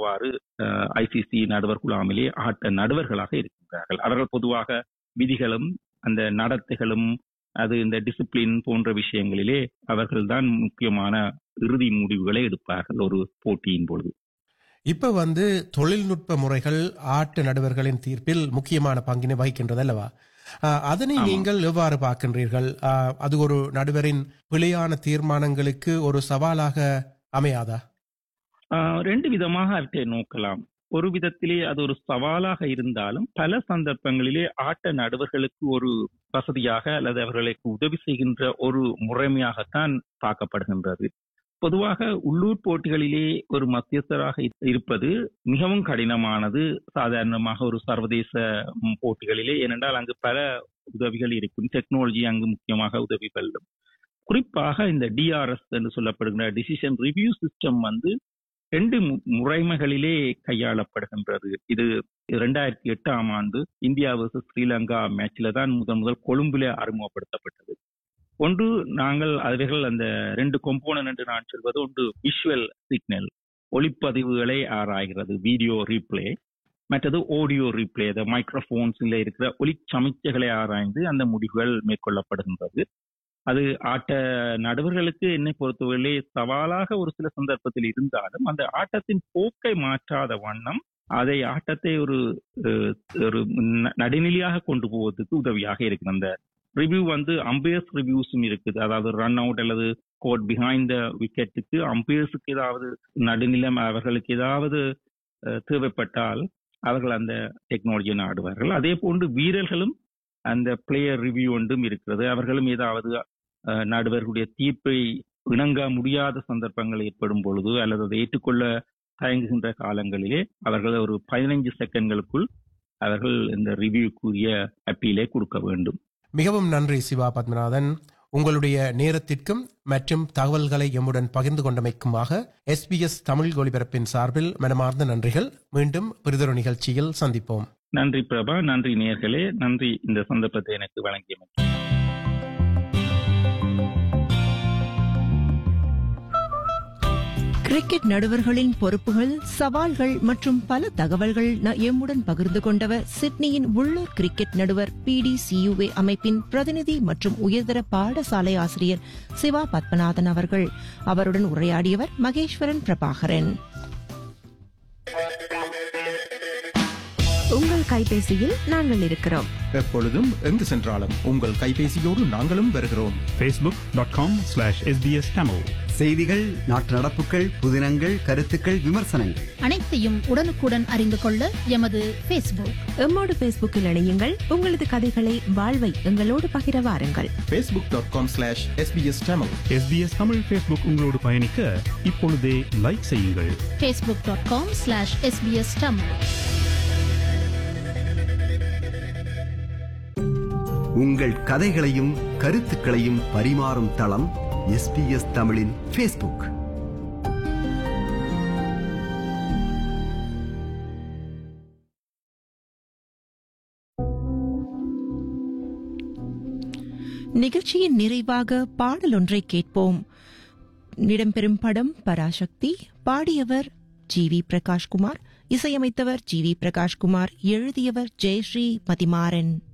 அவ்வாறு ஐசிசி நடுவர் குழாமிலே ஆட்ட நடுவர்களாக இருக்கின்றார்கள் அவர்கள் பொதுவாக விதிகளும் அந்த நடத்தைகளும் அது இந்த டிசிப்ளின் போன்ற விஷயங்களிலே அவர்கள்தான் முக்கியமான இறுதி முடிவுகளை எடுப்பார்கள் ஒரு போட்டியின் பொழுது இப்ப வந்து தொழில்நுட்ப முறைகள் ஆட்ட நடுவர்களின் தீர்ப்பில் முக்கியமான பங்கினை வகிக்கின்றது அல்லவா ஆஹ், அதனை ஆமா. நீங்கள் எவ்வாறு பார்க்கின்றீர்கள் ஆஹ், அது ஒரு நடுவரின் பிழையான தீர்மானங்களுக்கு ஒரு சவாலாக அமையாதா ஆஹ் ரெண்டு விதமாக அவற்றை நோக்கலாம் ஒரு விதத்திலே அது ஒரு சவாலாக இருந்தாலும் பல சந்தர்ப்பங்களிலே ஆட்ட நடுவர்களுக்கு ஒரு வசதியாக அல்லது அவர்களுக்கு உதவி செய்கின்ற ஒரு முறைமையாகத்தான் பார்க்கப்படுகின்றது பொதுவாக உள்ளூர் போட்டிகளிலே ஒரு மத்தியஸ்தராக இ- இருப்பது மிகவும் கடினமானது சாதாரணமாக ஒரு சர்வதேச ம், போட்டிகளிலே ஏனென்றால் அங்கு பல உதவிகள் இருக்கும் டெக்னாலஜி அங்கு முக்கியமாக உதவி கொள்ளும் குறிப்பாக இந்த டிஆர்எஸ் என்று சொல்லப்படுகிற டிசிஷன் ரிவ்யூ சிஸ்டம் வந்து ரெண்டு மு- முறைமைகளிலே கையாளப்படுகின்றது இது இரண்டாயிரத்தி எட்டாம் ஆண்டு இந்தியா வர்சஸ் ஸ்ரீலங்கா மேட்ச்ல தான் முதன் முதல் கொழும்புல அறிமுகப்படுத்தப்பட்டது ஒன்று நாங்கள் அவைகள் அந்த ரெண்டு கொம்போனன் என்று நான் சொல்வது ஒன்று விஷுவல் சிக்னல் ஒளிப்பதிவுகளை ஆராய்கிறது வீடியோ ரீப்ளே மற்றது ஆடியோ ரீப்ளே அந்த மைக்ரோஃபோன்ஸ்ல இருக்கிற ஒலி சமிச்சைகளை ஆராய்ந்து அந்த முடிவுகள் மேற்கொள்ளப்படுகின்றது அது ஆட்ட நடுவர்களுக்கு என்னை பொறுத்தவரையிலே சவாலாக ஒரு சில சந்தர்ப்பத்தில் இருந்தாலும் அந்த ஆட்டத்தின் போக்கை மாற்றாத வண்ணம் அதை ஆட்டத்தை ஒரு அஹ், ஒரு ந- நடுநிலையாக கொண்டு போவதற்கு உதவியாக இருக்குது அந்த ரிவ்யூ வந்து அம்பையர்ஸ் ரிவ்யூஸும் இருக்குது அதாவது ரன் அவுட் அல்லது கோட் பிஹைண்ட் த விக்கெட்டுக்கு அம்பையர்ஸுக்கு ஏதாவது நடுநிலம் அவர்களுக்கு ஏதாவது அஹ், தேவைப்பட்டால் அவர்கள் அந்த டெக்னாலஜியை நாடுவார்கள் அதே போன்று வீரர்களும் அந்த பிளேயர் ரிவ்யூ ஒன்றும் இருக்கிறது அவர்களும் ஏதாவது அஹ், நடுவர்களுடைய தீர்ப்பை இணங்க முடியாத சந்தர்ப்பங்கள் ஏற்படும் பொழுது அல்லது அதை ஏற்றுக்கொள்ள தயங்குகின்ற காலங்களிலே அவர்கள் ஒரு பதினைஞ்சு செகண்ட்களுக்குள் அவர்கள் இந்த ரிவ்யூக்குரிய அப்பீலை கொடுக்க வேண்டும் மிகவும் நன்றி சிவா பத்மநாதன் உங்களுடைய நேரத்திற்கும் மற்றும் தகவல்களை எம்முடன் பகிர்ந்து கொண்டமைக்குமாக எஸ்பிஎஸ் தமிழ் ஒலிபரப்பின் சார்பில் மனமார்ந்த நன்றிகள் மீண்டும் பிரிதொரு நிகழ்ச்சியில் சந்திப்போம் நன்றி பிரபா நன்றி நேர்களே நன்றி இந்த சந்தர்ப்பத்தை எனக்கு வழங்கியமைக்கு கிரிக்கெட் நடுவர்களின் பொறுப்புகள் சவால்கள் மற்றும் பல தகவல்கள் ந- எம்முடன் பகிர்ந்து கொண்டவர் சிட்னியின் உள்ளூர் கிரிக்கெட் நடுவர் பிடிசியுஏ அமைப்பின் பிரதிநிதி மற்றும் உயர்தர பாடசாலை ஆசிரியர் சிவா பத்மநாதன் அவர்கள் அவருடன் உரையாடியவர் மகேஸ்வரன் பிரபாகரன் உங்கள் கைபேசியில் நாங்கள் இருக்கிறோம் எப்பொழுதும் எங்கு சென்றாலும் உங்கள் கைபேசியோடு நாங்களும் வருகிறோம் facebook.com slash sbs tamil செய்திகள் நாட்டு நடப்புகள் புதினங்கள் கருத்துக்கள் விமர்சனங்கள் அனைத்தையும் உடனுக்குடன் அறிந்து கொள்ள எமது ஃபேஸ்புக் எம்மோடு பேஸ்புக்கில் இணையுங்கள் உங்களது கதைகளை வாழ்வை எங்களோடு பகிர வாருங்கள் facebook.com slash sbs tamil sbs Tamil Facebook உங்களோடு பயணிக்க இப்பொழுதே லைக் செய்யுங்கள் Facebook dot com slash SBS Tamil உங்கள் கதைகளையும் கருத்துக்களையும் பரிமாறும் தளம் எஸ்பிஎஸ் தமிழின் ஃபேஸ்புக் நிகழ்ச்சியின் நிறைவாக பாடல் ஒன்றை கேட்போம் இடம்பெறும் படம் பராசக்தி பாடியவர் ஜி வி பிரகாஷ்குமார் இசையமைத்தவர் ஜி வி பிரகாஷ்குமார் எழுதியவர் ஜெயஸ்ரீ மதிமாறன்